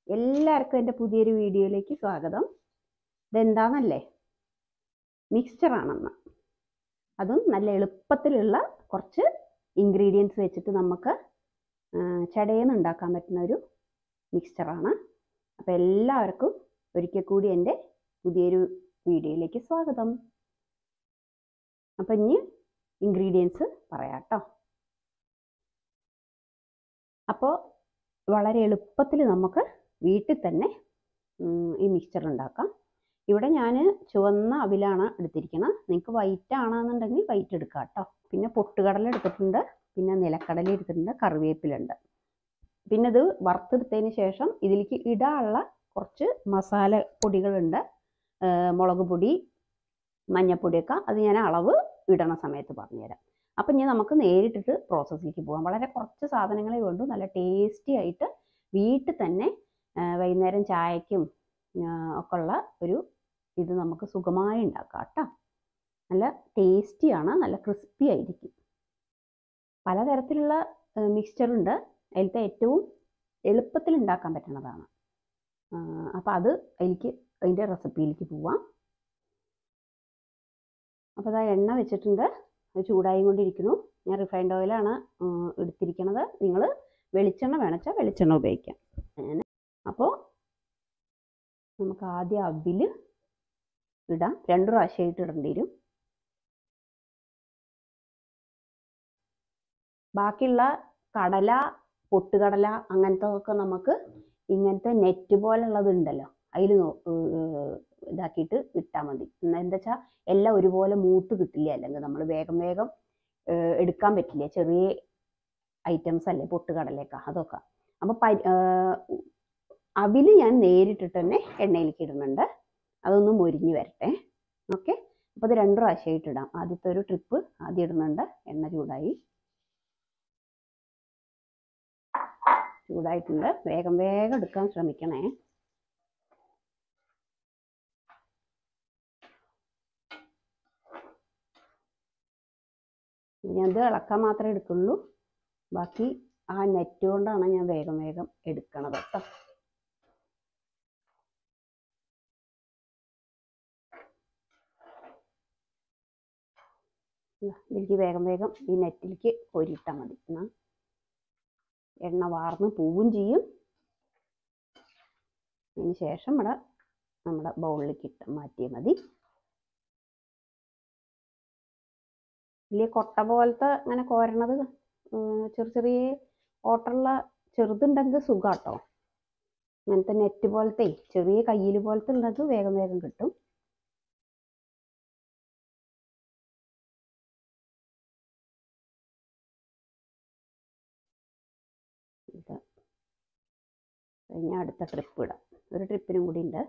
എല്ലാവർക്കും എൻ്റെ പുതിയൊരു വീഡിയോയിലേക്ക് സ്വാഗതം ഇതെന്താണെന്നല്ലേ മിക്സ്ചറാണെന്ന് അതും നല്ല എളുപ്പത്തിലുള്ള കുറച്ച് ഇൻഗ്രീഡിയൻസ് വെച്ചിട്ട് നമുക്ക് ചടയെന്ന് ഉണ്ടാക്കാൻ പറ്റുന്ന ഒരു മിക്സ്ചറാണ് അപ്പോൾ എല്ലാവർക്കും ഒരിക്കൽ കൂടി എൻ്റെ പുതിയൊരു വീഡിയോയിലേക്ക് സ്വാഗതം അപ്പം ഇനി ഇൻഗ്രീഡിയൻസ് പറയാം കേട്ടോ അപ്പോൾ വളരെ എളുപ്പത്തിൽ നമുക്ക് വീട്ടിൽ തന്നെ ഈ മിക്സ്ചർ ഉണ്ടാക്കാം ഇവിടെ ഞാൻ ചുവന്ന അവിലാണ് എടുത്തിരിക്കുന്നത് നിങ്ങൾക്ക് വൈറ്റ് ആണെന്നുണ്ടെങ്കിൽ വൈറ്റ് എടുക്കാം കേട്ടോ പിന്നെ പൊട്ടുകടല എടുത്തിട്ടുണ്ട് പിന്നെ നിലക്കടല എടുത്തിട്ടുണ്ട് കറിവേപ്പിലുണ്ട് പിന്നെ ഇത് വറുത്തെടുത്തതിന് ശേഷം ഇതിലേക്ക് ഇടാനുള്ള കുറച്ച് മസാല പൊടികളുണ്ട് മുളക് പൊടി മഞ്ഞൾപ്പൊടിയൊക്കെ അത് ഞാൻ അളവ് ഇടണ സമയത്ത് പറഞ്ഞുതരാം അപ്പം ഇനി നമുക്ക് നേരിട്ടിട്ട് പ്രോസസ്സിലേക്ക് പോകാം വളരെ കുറച്ച് സാധനങ്ങളെ വേണ്ടു നല്ല ടേസ്റ്റി ആയിട്ട് വീട്ടിൽ തന്നെ വൈകുന്നേരം ചായക്കും ഒക്കെ ഉള്ള ഒരു ഇത് നമുക്ക് സുഖമായി ഉണ്ടാക്കാം കേട്ടോ നല്ല ടേസ്റ്റിയാണ് നല്ല ക്രിസ്പി ആയിരിക്കും പലതരത്തിലുള്ള മിക്സ്ചറുണ്ട് അതിലത്തെ ഏറ്റവും എളുപ്പത്തിൽ ഉണ്ടാക്കാൻ പറ്റുന്നതാണ് അപ്പോൾ അത് അതിലേക്ക് അതിൻ്റെ റെസിപ്പിയിലേക്ക് പോവാം അപ്പോൾ അതാ എണ്ണ വെച്ചിട്ടുണ്ട് അത് ചൂടായി കൊണ്ടിരിക്കുന്നു ഞാൻ റിഫൈൻഡ് ഓയിലാണ് എടുത്തിരിക്കുന്നത് നിങ്ങൾ വെളിച്ചെണ്ണ വേണച്ചാൽ വെളിച്ചെണ്ണ ഉപയോഗിക്കാം അങ്ങനെ അപ്പോൾ നമുക്ക് ആദ്യം അവിൽ ഇടാം രണ്ട് പ്രാവശ്യമായിട്ട് ഇടേണ്ടി വരും ബാക്കിയുള്ള കടല പൊട്ടുകടല അങ്ങനത്തെ ഒക്കെ നമുക്ക് ഇങ്ങനത്തെ നെറ്റ് പോലുള്ളത് ഉണ്ടല്ലോ അതിൽ ഇതാക്കിയിട്ട് ഇട്ടാൽ മതി എന്താ വെച്ചാൽ എല്ലാം ഒരുപോലെ മൂത്ത് കിട്ടില്ല അല്ലെങ്കിൽ നമ്മൾ വേഗം വേഗം എടുക്കാൻ പറ്റില്ല ചെറിയ ഐറ്റംസ് അല്ലേ പൊട്ടുകടലയൊക്കെ അതൊക്കെ അപ്പോൾ പരി അവിൽ ഞാൻ നേരിട്ടിട്ട് തന്നെ എണ്ണയിലേക്ക് ഇടുന്നുണ്ട് അതൊന്ന് മൊരിഞ്ഞ് വരട്ടെ ഓക്കെ അപ്പോൾ അത് രണ്ട് പ്രാവശ്യമായിട്ട് ഇടാം ആദ്യത്തെ ഒരു ട്രിപ്പ് ആദ്യം ഇടുന്നുണ്ട് എണ്ണ ചൂടായി ചൂടായിട്ടുണ്ട് വേഗം വേഗം എടുക്കാൻ ശ്രമിക്കണേ ഞാനത് ഇളക്കാൻ മാത്രമേ എടുക്കുള്ളൂ ബാക്കി ആ നെറ്റ് കൊണ്ടാണ് ഞാൻ വേഗം വേഗം എടുക്കണത് കേട്ടോ ഇതിലേക്ക് വേഗം വേഗം ഈ നെറ്റിലേക്ക് കോരിയിട്ടാൽ മതി എന്നാൽ എണ്ണ വാർന്ന് പോവും ചെയ്യും അതിന് ശേഷം ഇവിടെ നമ്മുടെ ബൗളിലേക്ക് ഇട്ട് മാറ്റിയാൽ മതി വലിയ കൊട്ട പോലത്തെ അങ്ങനെ കോരണത് ചെറിയ ചെറിയ ഓട്ടമുള്ള ചെറുതുണ്ടെങ്കിൽ സുഖാട്ടോ അങ്ങനത്തെ നെറ്റ് പോലത്തെ ചെറിയ കയ്യിൽ പോലത്തെ ഉള്ളത് വേഗം വേഗം കിട്ടും ഇത് കഴിഞ്ഞ അടുത്ത ട്രിപ്പ് ഇടാം ഒരു ട്രിപ്പിനും കൂടി ഉണ്ട്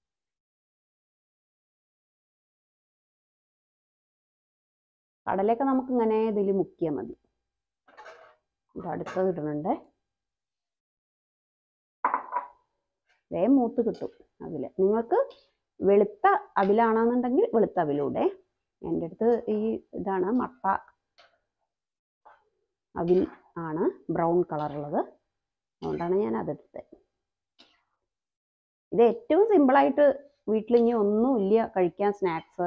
കടലയൊക്കെ നമുക്ക് ഇങ്ങനെ ഇതിൽ മുക്കിയാൽ മതി ഇത് അടുത്തത് ഇടുന്നുണ്ട് വേഗം മൂത്ത് കിട്ടും അതിൽ നിങ്ങൾക്ക് വെളുത്ത അവിലാണെന്നുണ്ടെങ്കിൽ വെളുത്ത അവിലൂടെ എൻ്റെ അടുത്ത് ഈ ഇതാണ് മട്ട അവിൽ ആണ് ബ്രൗൺ കളറുള്ളത് അതുകൊണ്ടാണ് ഞാൻ അതെടുത്തത് ഇത് ഏറ്റവും സിമ്പിളായിട്ട് വീട്ടിൽ ഇനി ഒന്നുമില്ല കഴിക്കാൻ സ്നാക്സ്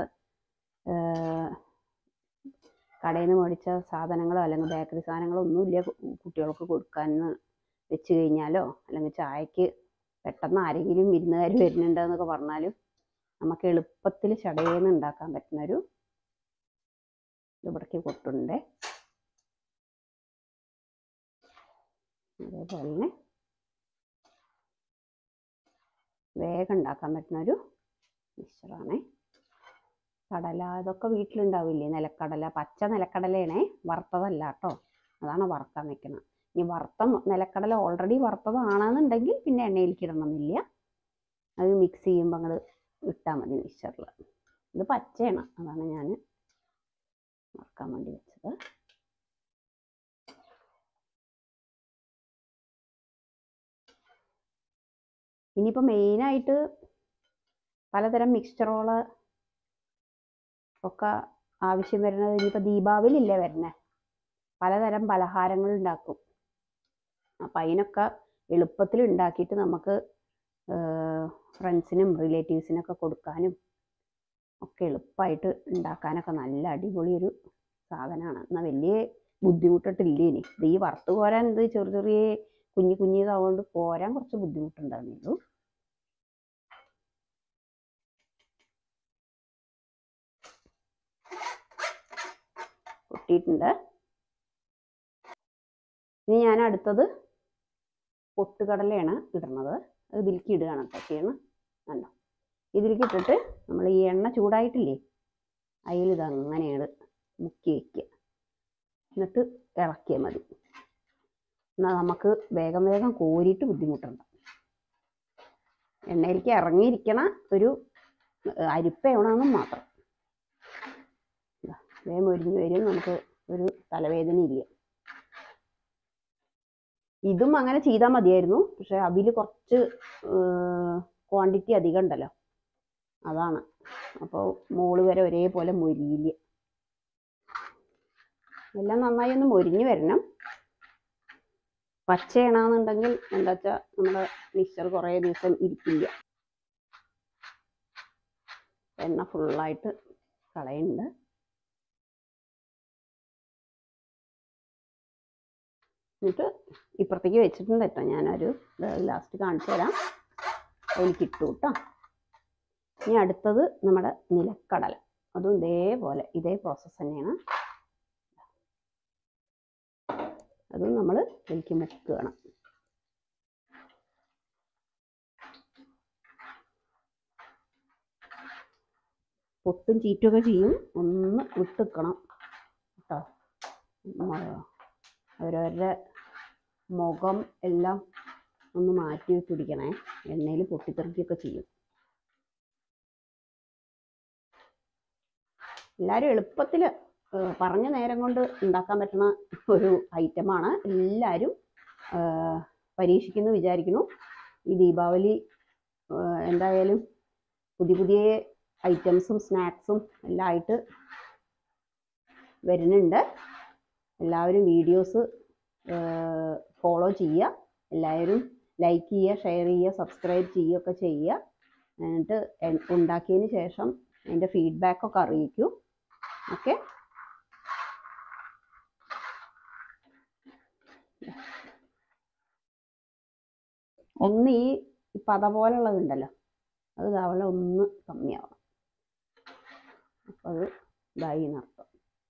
കടയിൽ നിന്ന് മേടിച്ച സാധനങ്ങളോ അല്ലെങ്കിൽ ബേക്കറി സാധനങ്ങളോ ഒന്നുമില്ല കുട്ടികൾക്ക് കൊടുക്കാമെന്ന് വെച്ച് കഴിഞ്ഞാലോ അല്ലെങ്കിൽ ചായക്ക് പെട്ടെന്ന് ആരെങ്കിലും വിരുന്നുകാർ വരുന്നുണ്ട് എന്നൊക്കെ പറഞ്ഞാലും നമുക്ക് എളുപ്പത്തിൽ ചടയേന്ന് ഉണ്ടാക്കാൻ പറ്റുന്നൊരു ഇവിടേക്ക് കൊട്ടുണ്ട് അതേപോലെ തന്നെ വേഗം ഉണ്ടാക്കാൻ പറ്റുന്ന ഒരു മിക്സറാണേ കടല ഇതൊക്കെ വീട്ടിലുണ്ടാവില്ലേ നിലക്കടല പച്ച നിലക്കടലയാണേ വറുത്തതല്ല കേട്ടോ അതാണ് വറുക്കാൻ വെക്കുന്നത് ഇനി വറുത്ത നിലക്കടല ഓൾറെഡി വറുത്തതാണെന്നുണ്ടെങ്കിൽ പിന്നെ എണ്ണയിലേക്ക് ഇടണമെന്നില്ല അത് മിക്സ് ചെയ്യുമ്പോൾ അങ്ങോട്ട് ഇട്ടാൽ മതി മിക്സറിൽ ഇത് പച്ചയാണ് അതാണ് ഞാൻ വറുക്കാൻ വേണ്ടി വെച്ചത് ഇനിയിപ്പോൾ മെയിനായിട്ട് പലതരം മിക്സ്ചറുകൾ ഒക്കെ ആവശ്യം വരുന്നത് ഇനിയിപ്പോൾ ദീപാവലി ഇല്ലേ വരുന്നത് പലതരം പലഹാരങ്ങൾ ഉണ്ടാക്കും അപ്പം അതിനൊക്കെ എളുപ്പത്തിൽ ഉണ്ടാക്കിയിട്ട് നമുക്ക് ഫ്രണ്ട്സിനും റിലേറ്റീവ്സിനൊക്കെ കൊടുക്കാനും ഒക്കെ എളുപ്പമായിട്ട് ഉണ്ടാക്കാനൊക്കെ നല്ല അടിപൊളി ഒരു സാധനമാണ് എന്നാൽ വലിയ ബുദ്ധിമുട്ടിട്ടില്ല ഇനി ഇത് ഈ വറുത്ത് കോരാൻ ഇത് ചെറിയ ചെറിയ കുഞ്ഞു കുഞ്ഞിതാവുകൊണ്ട് കോരാൻ കുറച്ച് ബുദ്ധിമുട്ടുണ്ടാകുന്നുള്ളൂ പൊട്ടിയിട്ടുണ്ട് ഇനി ഞാൻ അടുത്തത് പൊട്ടുകടലയാണ് ഇടുന്നത് അത് ഇതിലേക്ക് ഇടുകയാണ് കേട്ടോ ചെയ്യണം കണ്ടോ ഇതിലേക്ക് ഇട്ടിട്ട് നമ്മൾ ഈ എണ്ണ ചൂടായിട്ടില്ലേ അതിൽ ഇത് അങ്ങനെയാണ് മുക്കി വയ്ക്കുക എന്നിട്ട് ഇളക്കിയാൽ മതി എന്നാൽ നമുക്ക് വേഗം വേഗം കോരിയിട്ട് ബുദ്ധിമുട്ടുണ്ട് എണ്ണയിലേക്ക് ഇറങ്ങിയിരിക്കണ ഒരു ഏഹ്, അരിപ്പയാവണമെന്നും മാത്രം ഇതാ, വേഗം ഒരിഞ്ഞ് വരും നമുക്ക് ഒരു തലവേദന ഇല്ല ഇതും അങ്ങനെ ചെയ്താൽ മതിയായിരുന്നു പക്ഷെ അവിൽ കുറച്ച് ക്വാണ്ടിറ്റി അധികം ഉണ്ടല്ലോ അതാണ് അപ്പോൾ മോള് വരെ ഒരേപോലെ മൊരിയില്ല എല്ലാം നന്നായി ഒന്ന് മൊരിഞ്ഞ് വരണം പച്ചയാണെന്നുണ്ടെങ്കിൽ എന്താ വെച്ചാൽ നമ്മുടെ മിക്സർ കുറേ ദിവസം ഇരിക്കില്ല എണ്ണ ഫുള്ളായിട്ട് കളയുന്നുണ്ട് എന്നിട്ട് ഇപ്പുറത്തേക്ക് വെച്ചിട്ടുണ്ട് കേട്ടോ ഞാനൊരു ലാസ്റ്റ് കാണിച്ചു തരാം അതിലേക്ക് ഇട്ടു കേട്ടോ ഇനി അടുത്തത് നമ്മുടെ നിലക്കടല അതും ഇതേപോലെ ഇതേ പ്രോസസ്സ് തന്നെയാണ് അതും നമ്മൾ ഇതിലേക്ക് മുക്കുകയാണ് പൊട്ടും ചീറ്റുമൊക്കെ ചെയ്യും ഒന്ന് വിട്ടിക്കണം കേട്ടോ മ- അവരവരുടെ മുഖം എല്ലാം ഒന്ന് മാറ്റി പിടിക്കണേ എണ്ണയിൽ പൊട്ടിത്തെറിക്കുകയൊക്കെ ചെയ്യും എല്ലാവരും എളുപ്പത്തിൽ പറഞ്ഞ നേരം കൊണ്ട് ഉണ്ടാക്കാൻ പറ്റുന്ന ഒരു ഐറ്റമാണ് എല്ലാവരും ഏഹ്, പരീക്ഷിക്കുന്നു വിചാരിക്കുന്നു ഈ ദീപാവലി ഏഹ്, എന്തായാലും പുതിയ പുതിയ ഐറ്റംസും സ്നാക്സും എല്ലാം ആയിട്ട് വരുന്നുണ്ട് എല്ലാവരും വീഡിയോസ് ഫോളോ ചെയ്യുക എല്ലാവരും ലൈക്ക് ചെയ്യുക ഷെയർ ചെയ്യുക സബ്സ്ക്രൈബ് ചെയ്യുകയൊക്കെ ചെയ്യുക എന്നിട്ട് എ- ഉണ്ടാക്കിയതിന് ശേഷം അതിൻ്റെ ഫീഡ്ബാക്കൊക്കെ അറിയിക്കൂ ഓക്കെ ഒന്ന് ഈ പത പോലുള്ളതുണ്ടല്ലോ അത് തവണ ഒന്ന് കമ്മിയാവണം അപ്പം അത് ഇതായി എന്നർത്ഥം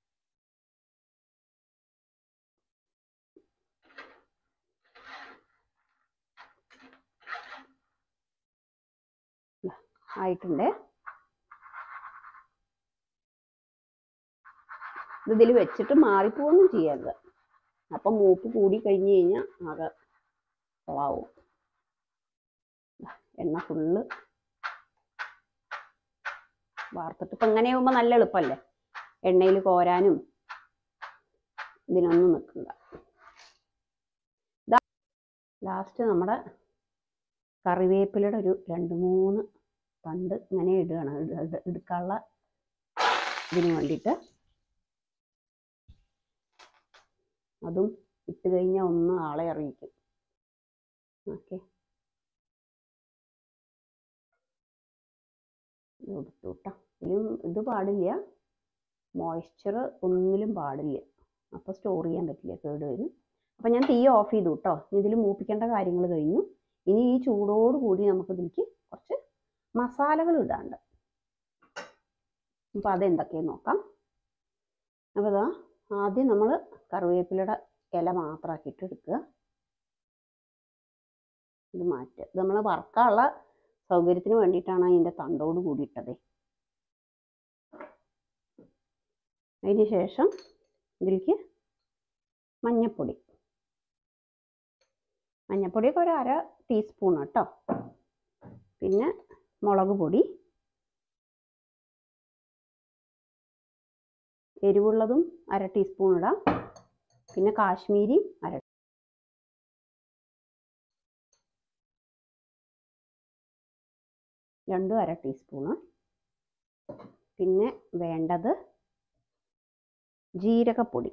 ദാ, ആയിട്ടുണ്ട് ഇത് ഇതിൽ വെച്ചിട്ട് മാറിപ്പോവൊന്നും ചെയ്യരുത് അപ്പം മൂപ്പ് കൂടി കഴിഞ്ഞ് കഴിഞ്ഞാൽ ആകെ കൊളാവും ദാ, എണ്ണ ഫുള്ള് വാർത്തിട്ട് ഇപ്പം ഇങ്ങനെ ആകുമ്പോൾ നല്ല എളുപ്പമല്ലേ എണ്ണയിൽ കോരാനും ഇതിനൊന്നും നിൽക്കണ്ട ലാസ്റ്റ് നമ്മുടെ കറിവേപ്പിലയുടെ ഒരു രണ്ട് മൂന്ന് തണ്ട് ഇങ്ങനെ ഇടുകയാണ് ഇട- ഇട- എടുക്കാനുള്ള ഇതിന് വേണ്ടിയിട്ട് അതും ഇട്ട് കഴിഞ്ഞാൽ ഒന്ന് ആളെ അറിയിക്കും ഓക്കെ എടുത്തു കേട്ടോ ഇതിലും ഇത് പാടില്ല മോയ്സ്ചർ ഒന്നിലും പാടില്ല അപ്പോൾ സ്റ്റോർ ചെയ്യാൻ പറ്റില്ല കേട് വരും അപ്പോൾ ഞാൻ തീ ഓഫ് ചെയ്തു കേട്ടോ ഇനി ഇതിൽ മൂപ്പിക്കേണ്ട കാര്യങ്ങൾ കഴിഞ്ഞു ഇനി ഈ ചൂടോട് കൂടി നമുക്ക് ഇതിലേക്ക് കുറച്ച് മസാലകൾ ഇടാണ്ട് അപ്പോൾ അതെന്തൊക്കെയെന്ന് നോക്കാം അപ്പോൾ ഇതാ ആദ്യം നമ്മൾ കറിവേപ്പിലയുടെ ഇല മാത്രമാക്കിയിട്ട് എടുക്കുക ഇത് മാറ്റുക ഇത് നമ്മൾ വറുക്കാനുള്ള സൗകര്യത്തിന് വേണ്ടിയിട്ടാണ് അതിൻ്റെ തണ്ടോട് കൂടി ഇട്ടത് അതിന് ശേഷം ഇതിലേക്ക് മഞ്ഞപ്പൊടി മഞ്ഞപ്പൊടിയൊക്കെ ഒരു അര ടീസ്പൂൺ കേട്ടോ പിന്നെ മുളക് പൊടി എരിവുള്ളതും അര ടീസ്പൂൺ ഇടാം പിന്നെ കാശ്മീരി അര രണ്ടും അര ടീസ്പൂണ് പിന്നെ വേണ്ടത് ജീരകപ്പൊടി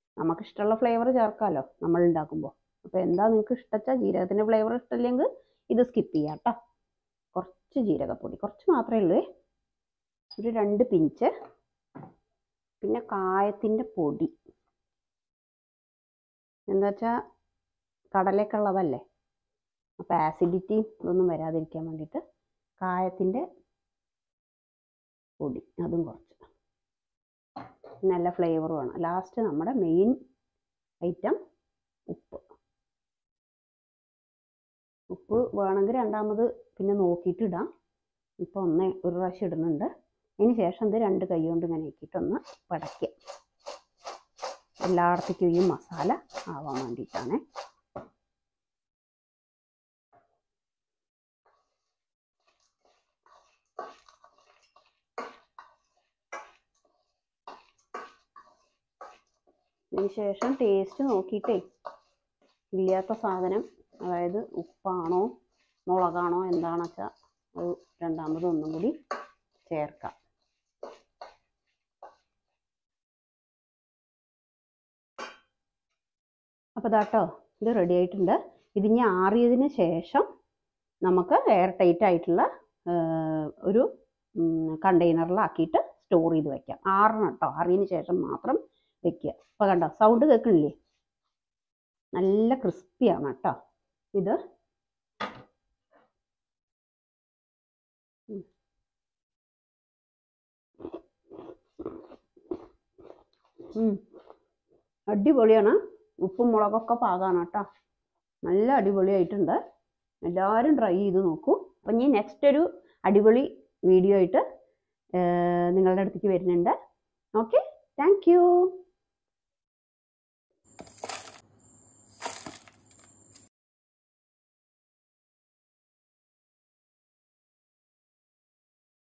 നമുക്കിഷ്ടമുള്ള ഫ്ലേവർ ചേർക്കാമല്ലോ നമ്മൾ ഉണ്ടാക്കുമ്പോൾ അപ്പോൾ എന്താ നിങ്ങൾക്ക് ഇഷ്ടച്ചാൽ ജീരകത്തിൻ്റെ ഫ്ലേവർ ഇഷ്ടമില്ലെങ്കിൽ ഇത് സ്കിപ്പ് ചെയ്യാം കേട്ടോ കുറച്ച് ജീരകപ്പൊടി കുറച്ച് മാത്രമേ ഉള്ളൂ ഒരു രണ്ട് പിഞ്ച് പിന്നെ കായത്തിൻ്റെ പൊടി എന്താ വെച്ചാൽ കടലയൊക്കെ ഉള്ളതല്ലേ അപ്പോൾ ആസിഡിറ്റി ഇതൊന്നും വരാതിരിക്കാൻ വേണ്ടിയിട്ട് കായത്തിൻ്റെ പൊടി അതും കുറച്ച് നല്ല ഫ്ലേവർ വേണം ലാസ്റ്റ് നമ്മുടെ മെയിൻ ഐറ്റം ഉപ്പ് ഉപ്പ് വേണമെങ്കിൽ രണ്ടാമത് പിന്നെ നോക്കിയിട്ട് ഇടാം ഇപ്പോൾ ഒന്ന് ഒരു പ്രാവശ്യം ഇടുന്നുണ്ട് അതിന് ശേഷം ഇത് രണ്ട് കൈ കൊണ്ട് ഇങ്ങനെ ആക്കിയിട്ടൊന്ന് പടയ്ക്കുക എല്ലായിടത്തേക്കും ഈ മസാല ആവാൻ വേണ്ടിയിട്ടാണ് അതിന് ശേഷം ടേസ്റ്റ് നോക്കിയിട്ടേ ഇല്ലാത്ത സാധനം അതായത് ഉപ്പാണോ മുളകാണോ എന്താണെന്ന് വെച്ചാൽ അത് രണ്ടാമത് ഒന്നും കൂടി ചേർക്കാം അപ്പോൾ ഇതാട്ടോ ഇത് റെഡി ആയിട്ടുണ്ട് ഇത് ഇനി ആറിയതിന് ശേഷം നമുക്ക് എയർ ടൈറ്റ് ആയിട്ടുള്ള ആ, ഒരു കണ്ടെയ്നറിലാക്കിയിട്ട് സ്റ്റോർ ചെയ്ത് വെക്കാം ആറണം കേട്ടോ ആറിയതിന് ശേഷം മാത്രം വെക്കുക അപ്പോൾ കണ്ടോ സൗണ്ട് കേൾക്കണില്ലേ നല്ല ക്രിസ്പിയാണ് കേട്ടോ ഇത് ഉം. ഉം. അടിപൊളിയാണ് ഉപ്പും മുളകൊക്കെ പാകാണ് കേട്ടോ നല്ല അടിപൊളിയായിട്ടുണ്ട് എല്ലാവരും ട്രൈ ചെയ്ത് നോക്കൂ അപ്പം ഇനി നെക്സ്റ്റ് ഒരു അടിപൊളി വീഡിയോ ആയിട്ട് ഏർ നിങ്ങളുടെ അടുത്തേക്ക് വരുന്നുണ്ട് ഓക്കെ താങ്ക് യു